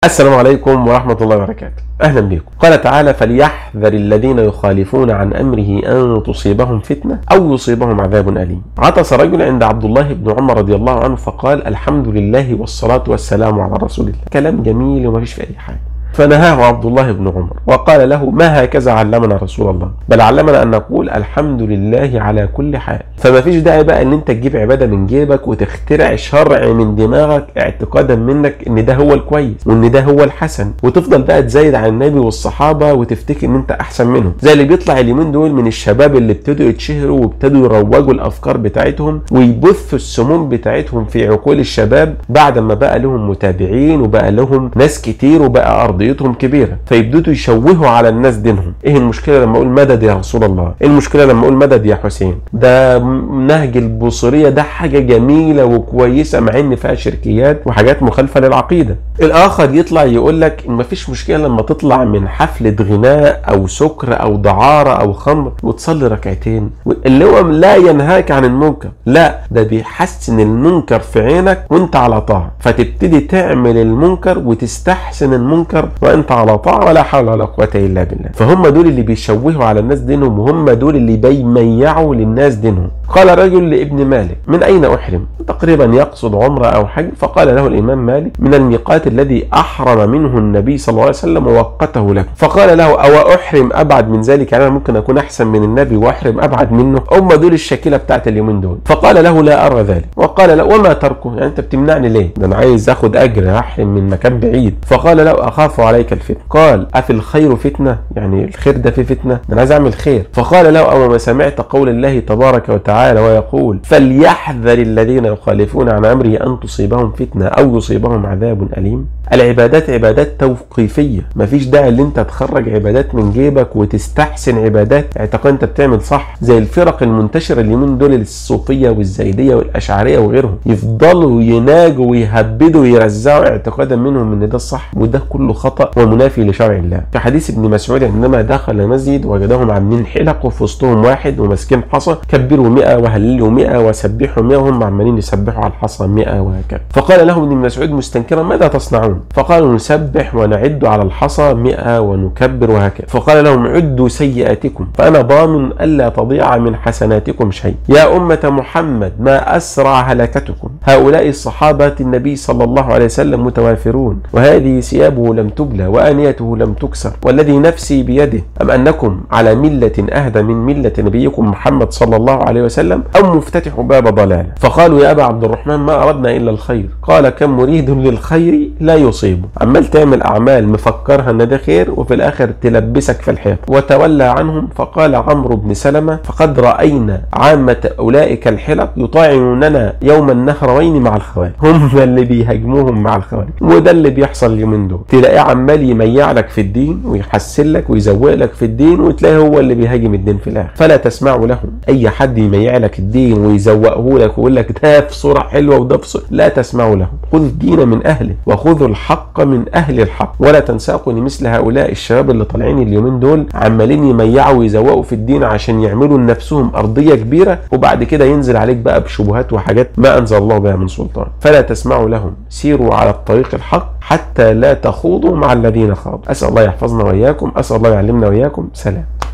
السلام عليكم ورحمة الله وبركاته أهلا بكم قال تعالى فليحذر الذين يخالفون عن أمره أن تصيبهم فتنة أو يصيبهم عذاب أليم عطس رجل عند عبد الله بن عمر رضي الله عنه فقال الحمد لله والصلاة والسلام على رسول الله كلام جميل وما فيش في أي حاجة فنهاه عبد الله بن عمر وقال له ما هكذا علمنا رسول الله بل علمنا ان نقول الحمد لله على كل حال فما فيش داعي بقى ان انت تجيب عباده من جيبك وتخترع شرع من دماغك اعتقادا منك ان ده هو الكويس وان ده هو الحسن وتفضل بقى تزايد على النبي والصحابه وتفتكر ان انت احسن منهم زي اللي بيطلع اليومين دول من الشباب اللي ابتدوا يتشهروا وابتدوا يروجوا الافكار بتاعتهم ويبثوا السموم بتاعتهم في عقول الشباب بعد ما بقى لهم متابعين وبقى لهم ناس كتير وبقى ارض قضيتهم كبيره فيبتدوا يشوهوا على الناس دينهم ايه المشكله لما اقول مدد يا رسول الله ايه المشكله لما اقول مدد يا حسين ده نهج البصريه ده حاجه جميله وكويسه مع ان فيها شركيات وحاجات مخالفه للعقيده الاخر يطلع يقول لك ان مفيش مشكله لما تطلع من حفله غناء او سكر او دعاره او خمر وتصلي ركعتين اللي هو لا ينهاك عن المنكر لا ده بيحسن المنكر في عينك وانت على طاعه فتبتدي تعمل المنكر وتستحسن المنكر وانت على طاعه ولا حول ولا قوه الا بالله فهم دول اللي بيشوهوا على الناس دينهم وهم دول اللي بيميعوا للناس دينهم قال رجل لابن مالك من اين احرم تقريبا يقصد عمره او حج فقال له الامام مالك من الميقات الذي احرم منه النبي صلى الله عليه وسلم ووقته له فقال له او احرم ابعد من ذلك يعني انا ممكن اكون احسن من النبي واحرم ابعد منه هم دول الشكيله بتاعت اليومين دول فقال له لا ارى ذلك وقال له وما تركه يعني انت بتمنعني ليه ده انا عايز اخد اجر احرم من مكان بعيد فقال له اخاف عليك الفتنه قال افي الخير فتنه يعني الخير ده في فتنه ده انا عايز اعمل خير فقال له او ما سمعت قول الله تبارك وتعالى ويقول فليحذر الذين يخالفون عن امره ان تصيبهم فتنه او يصيبهم عذاب اليم العبادات عبادات توقيفيه مفيش داعي ان انت تخرج عبادات من جيبك وتستحسن عبادات اعتقد انت بتعمل صح زي الفرق المنتشره اليومين دول الصوفيه والزيديه والاشعريه وغيرهم يفضلوا يناجوا ويهبدوا ويرزعوا اعتقادا منهم ان ده الصح وده كله خطا ومنافي لشرع الله في حديث ابن مسعود عندما دخل مسجد وجدهم عاملين حلق وفي وسطهم واحد وماسكين حصى كبروا 100 وهللوا 100 وسبحوا 100 وهم عمالين يسبحوا على الحصى 100 وهكذا فقال لهم ابن مسعود مستنكرا ماذا تصنعون فقالوا نسبح ونعد على الحصى 100 ونكبر وهكذا فقال لهم عدوا سيئاتكم فانا ضامن الا تضيع من حسناتكم شيء يا امه محمد ما اسرع هلكتكم هؤلاء الصحابه النبي صلى الله عليه وسلم متوافرون وهذه ثيابه لم تبلى وآنيته لم تكسر والذي نفسي بيده أم أنكم على ملة أهدى من ملة نبيكم محمد صلى الله عليه وسلم أو مفتتح باب ضلالة فقالوا يا أبا عبد الرحمن ما أردنا إلا الخير قال كم مريد للخير لا يصيبه عمال تعمل أعمال مفكرها أن ده خير وفي الآخر تلبسك في الحيط وتولى عنهم فقال عمرو بن سلمة فقد رأينا عامة أولئك الحلق يطاعنوننا يوم النهروين مع الخوارج هم اللي بيهاجموهم مع الخوارج وده اللي بيحصل اليومين دول تلاقيه عمال يميع لك في الدين ويحسن لك ويزوق لك في الدين وتلاقيه هو اللي بيهاجم الدين في الاخر فلا تسمعوا لهم اي حد يميع لك الدين ويزوقه لك ويقول لك ده في صوره حلوه وده في صورة لا تسمعوا لهم خذ الدين من اهله وخذوا الحق من اهل الحق ولا تنساقوا لمثل هؤلاء الشباب اللي طالعين اليومين دول عمالين يميعوا ويزوقوا في الدين عشان يعملوا لنفسهم ارضيه كبيره وبعد كده ينزل عليك بقى بشبهات وحاجات ما انزل الله بها من سلطان فلا تسمعوا لهم سيروا على الطريق الحق حتى لا تخوضوا مع الذين خاضوا أسأل الله يحفظنا وإياكم أسأل الله يعلمنا وإياكم سلام